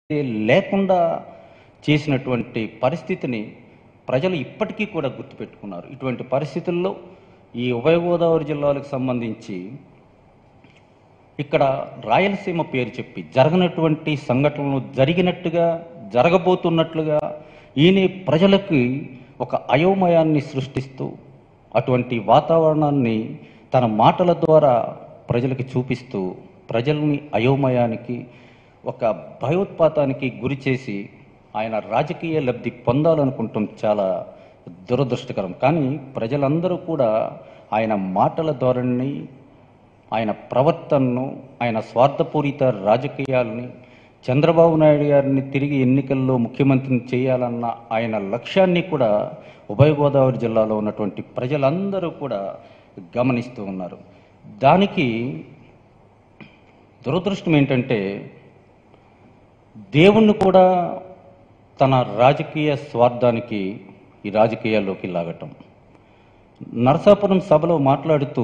లేకుండా చేసినటువంటి పరిస్థితిని ప్రజలు ఇప్పటికీ కూడా గుర్తుపెట్టుకున్నారు ఇటువంటి పరిస్థితుల్లో ఈ ఉభయ గోదావరి జిల్లాలకు సంబంధించి ఇక్కడ రాయలసీమ పేరు చెప్పి జరగనటువంటి సంఘటనలు జరిగినట్టుగా జరగబోతున్నట్లుగా ఈయన ప్రజలకి ఒక అయోమయాన్ని సృష్టిస్తూ అటువంటి వాతావరణాన్ని తన మాటల ద్వారా ప్రజలకి చూపిస్తూ ప్రజల్ని అయోమయానికి ఒక భయోత్పాతానికి గురి చేసి ఆయన రాజకీయ లబ్ధి పొందాలనుకుంటాం చాలా దురదృష్టకరం కానీ ప్రజలందరూ కూడా ఆయన మాటల ధోరణిని ఆయన ప్రవర్తనను ఆయన స్వార్థపూరిత రాజకీయాలని చంద్రబాబు నాయుడు గారిని తిరిగి ఎన్నికల్లో ముఖ్యమంత్రిని చేయాలన్న ఆయన లక్ష్యాన్ని కూడా ఉభయ గోదావరి జిల్లాలో ఉన్నటువంటి ప్రజలందరూ కూడా గమనిస్తూ ఉన్నారు దానికి దురదృష్టం ఏంటంటే దేవుణ్ణి కూడా తన రాజకీయ స్వార్థానికి ఈ రాజకీయాల్లోకి లాగటం నరసాపురం సభలో మాట్లాడుతూ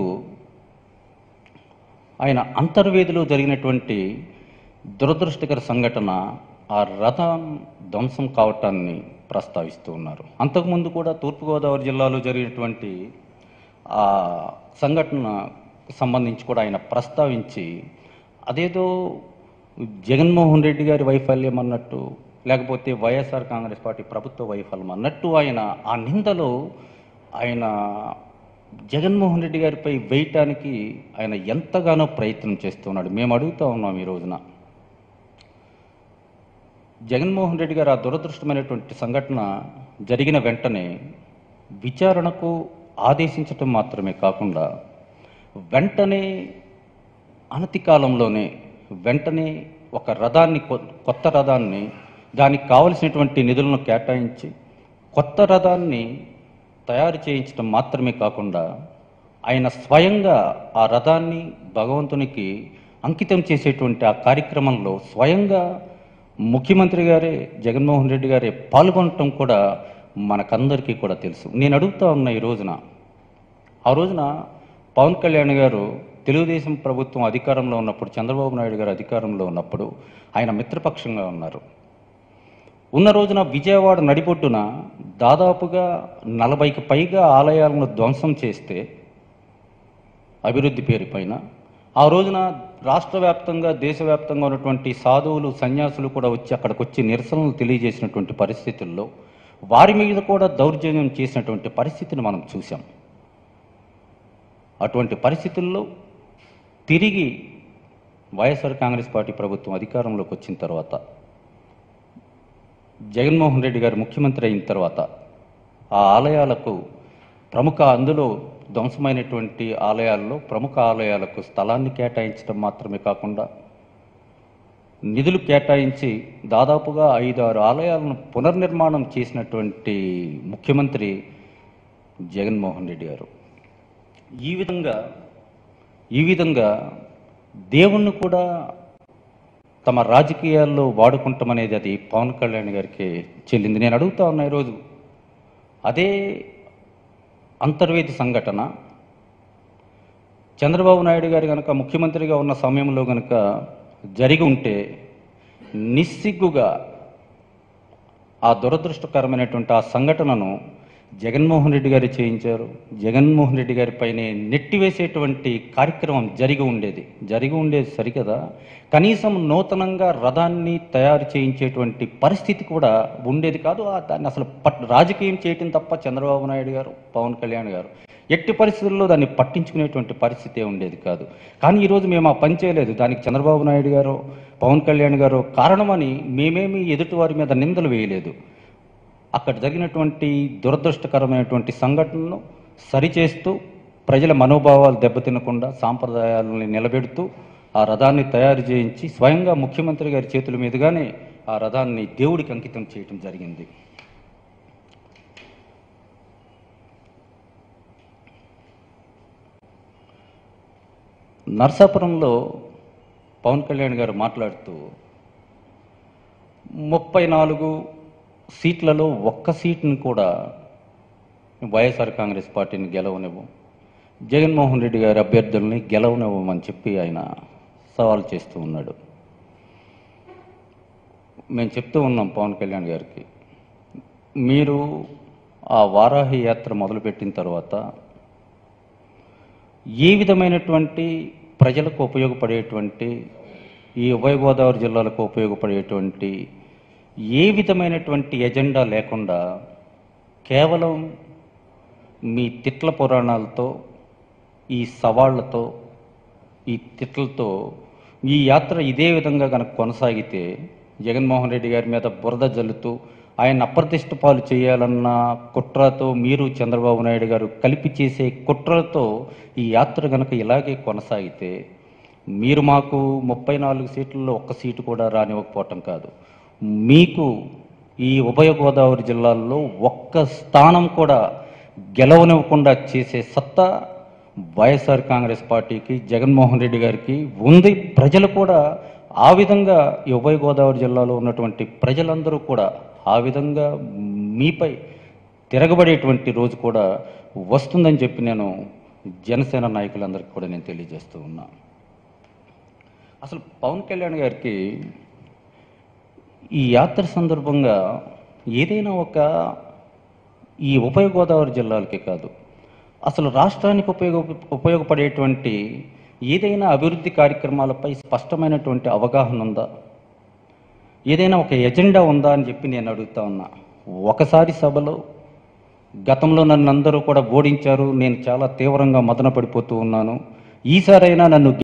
ఆయన అంతర్వేదిలో జరిగినటువంటి దురదృష్టకర సంఘటన ఆ రథం ధ్వంసం కావటాన్ని ప్రస్తావిస్తూ ఉన్నారు అంతకుముందు కూడా తూర్పుగోదావరి జిల్లాలో జరిగినటువంటి ఆ సంఘటన సంబంధించి కూడా ఆయన ప్రస్తావించి అదేదో జగన్మోహన్ రెడ్డి గారి వైఫల్యం అన్నట్టు లేకపోతే వైఎస్ఆర్ కాంగ్రెస్ పార్టీ ప్రభుత్వ వైఫల్యం అన్నట్టు ఆయన ఆ నిందలో ఆయన జగన్మోహన్ రెడ్డి గారిపై వేయటానికి ఆయన ఎంతగానో ప్రయత్నం చేస్తున్నాడు మేము అడుగుతా ఉన్నాం ఈ రోజున జగన్మోహన్ రెడ్డి గారు ఆ దురదృష్టమైనటువంటి సంఘటన జరిగిన వెంటనే విచారణకు ఆదేశించటం మాత్రమే కాకుండా వెంటనే అనతి కాలంలోనే వెంటనే ఒక రథాన్ని కొ- కొత్త రథాన్ని దానికి కావలసినటువంటి నిధులను కేటాయించి కొత్త రథాన్ని తయారు చేయించడం మాత్రమే కాకుండా ఆయన స్వయంగా ఆ రథాన్ని భగవంతునికి అంకితం చేసేటువంటి ఆ కార్యక్రమంలో స్వయంగా ముఖ్యమంత్రి గారే జగన్మోహన్ రెడ్డి గారే పాల్గొనటం కూడా మనకందరికీ కూడా తెలుసు నేను అడుగుతా ఉన్నా ఈ రోజున ఆ రోజున పవన్ కళ్యాణ్ గారు తెలుగుదేశం ప్రభుత్వం అధికారంలో ఉన్నప్పుడు చంద్రబాబు నాయుడు గారు అధికారంలో ఉన్నప్పుడు ఆయన మిత్రపక్షంగా ఉన్నారు ఉన్న రోజున విజయవాడ నడిబొడ్డున దాదాపుగా నలభైకి పైగా ఆలయాలను ధ్వంసం చేస్తే అభివృద్ధి పేరుపైన ఆ రోజున రాష్ట్ర వ్యాప్తంగా దేశవ్యాప్తంగా ఉన్నటువంటి సాధువులు సన్యాసులు కూడా వచ్చి అక్కడికి వచ్చి నిరసనలు తెలియజేసినటువంటి పరిస్థితుల్లో వారి మీద కూడా దౌర్జన్యం చేసినటువంటి పరిస్థితిని మనం చూసాం అటువంటి పరిస్థితుల్లో తిరిగి వైఎస్ఆర్ కాంగ్రెస్ పార్టీ ప్రభుత్వం అధికారంలోకి వచ్చిన తర్వాత జగన్మోహన్ రెడ్డి గారు ముఖ్యమంత్రి అయిన తర్వాత ఆ ఆలయాలకు ప్రముఖ అందులో ధ్వంసమైనటువంటి ఆలయాల్లో ప్రముఖ ఆలయాలకు స్థలాన్ని కేటాయించడం మాత్రమే కాకుండా నిధులు కేటాయించి దాదాపుగా ఐదు ఆరు ఆలయాలను పునర్నిర్మాణం చేసినటువంటి ముఖ్యమంత్రి జగన్మోహన్ రెడ్డి గారు ఈ విధంగా ఈ విధంగా దేవుణ్ణి కూడా తమ రాజకీయాల్లో వాడుకుంటాం అనేది అది పవన్ కళ్యాణ్ గారికి చెల్లింది నేను అడుగుతా ఉన్నా ఈరోజు అదే అంతర్వేది సంఘటన చంద్రబాబు నాయుడు గారు కనుక ముఖ్యమంత్రిగా ఉన్న సమయంలో కనుక జరిగి ఉంటే నిస్సిగ్గుగా ఆ దురదృష్టకరమైనటువంటి ఆ సంఘటనను జగన్మోహన్ రెడ్డి గారు చేయించారు జగన్మోహన్ రెడ్డి గారి పైనే నెట్టివేసేటువంటి కార్యక్రమం జరిగి ఉండేది జరిగి ఉండేది సరికదా కనీసం నూతనంగా రథాన్ని తయారు చేయించేటువంటి పరిస్థితి కూడా ఉండేది కాదు ఆ దాన్ని అసలు పట్ రాజకీయం చేయటం తప్ప చంద్రబాబు నాయుడు గారు పవన్ కళ్యాణ్ గారు ఎట్టి పరిస్థితుల్లో దాన్ని పట్టించుకునేటువంటి పరిస్థితే ఉండేది కాదు కానీ ఈరోజు మేము ఆ పని చేయలేదు దానికి చంద్రబాబు నాయుడు గారు పవన్ కళ్యాణ్ గారు కారణమని మేమేమి ఎదుటి వారి మీద నిందలు వేయలేదు అక్కడ జరిగినటువంటి దురదృష్టకరమైనటువంటి సంఘటనను సరిచేస్తూ ప్రజల మనోభావాలు దెబ్బతినకుండా సాంప్రదాయాలని నిలబెడుతూ ఆ రథాన్ని తయారు చేయించి స్వయంగా ముఖ్యమంత్రి గారి చేతుల మీదుగానే ఆ రథాన్ని దేవుడికి అంకితం చేయటం జరిగింది నర్సాపురంలో పవన్ కళ్యాణ్ గారు మాట్లాడుతూ ముప్పై నాలుగు సీట్లలో ఒక్క సీట్ని కూడా వైఎస్ఆర్ కాంగ్రెస్ పార్టీని గెలవనివ్వం జగన్మోహన్ రెడ్డి గారి అభ్యర్థుల్ని గెలవనివ్వమని చెప్పి ఆయన సవాల్ చేస్తూ ఉన్నాడు మేము చెప్తూ ఉన్నాం పవన్ కళ్యాణ్ గారికి మీరు ఆ వారాహి యాత్ర మొదలుపెట్టిన తర్వాత ఏ విధమైనటువంటి ప్రజలకు ఉపయోగపడేటువంటి ఈ ఉభయ గోదావరి జిల్లాలకు ఉపయోగపడేటువంటి ఏ విధమైనటువంటి ఎజెండా లేకుండా కేవలం మీ తిట్ల పురాణాలతో ఈ సవాళ్లతో ఈ తిట్లతో ఈ యాత్ర ఇదే విధంగా కనుక కొనసాగితే జగన్మోహన్ రెడ్డి గారి మీద బురద జల్లుతూ ఆయన అప్రతిష్ట పాలు చేయాలన్న కుట్రతో మీరు చంద్రబాబు నాయుడు గారు కలిపి చేసే కుట్రలతో ఈ యాత్ర కనుక ఇలాగే కొనసాగితే మీరు మాకు ముప్పై నాలుగు సీట్లలో ఒక్క సీటు కూడా రానివ్వకపోవటం కాదు మీకు ఈ ఉభయ గోదావరి జిల్లాల్లో ఒక్క స్థానం కూడా గెలవనివ్వకుండా చేసే సత్తా వైఎస్ఆర్ కాంగ్రెస్ పార్టీకి జగన్మోహన్ రెడ్డి గారికి ఉంది ప్రజలు కూడా ఆ విధంగా ఈ ఉభయ గోదావరి జిల్లాలో ఉన్నటువంటి ప్రజలందరూ కూడా ఆ విధంగా మీపై తిరగబడేటువంటి రోజు కూడా వస్తుందని చెప్పి నేను జనసేన నాయకులందరికీ కూడా నేను తెలియజేస్తూ ఉన్నా అసలు పవన్ కళ్యాణ్ గారికి ఈ యాత్ర సందర్భంగా ఏదైనా ఒక ఈ ఉభయ గోదావరి జిల్లాలకే కాదు అసలు రాష్ట్రానికి ఉపయోగ ఉపయోగపడేటువంటి ఏదైనా అభివృద్ధి కార్యక్రమాలపై స్పష్టమైనటువంటి అవగాహన ఉందా ఏదైనా ఒక ఎజెండా ఉందా అని చెప్పి నేను అడుగుతా ఉన్నా ఒకసారి సభలో గతంలో నన్ను అందరూ కూడా ఓడించారు నేను చాలా తీవ్రంగా మదన పడిపోతూ ఉన్నాను ఈసారైనా నన్ను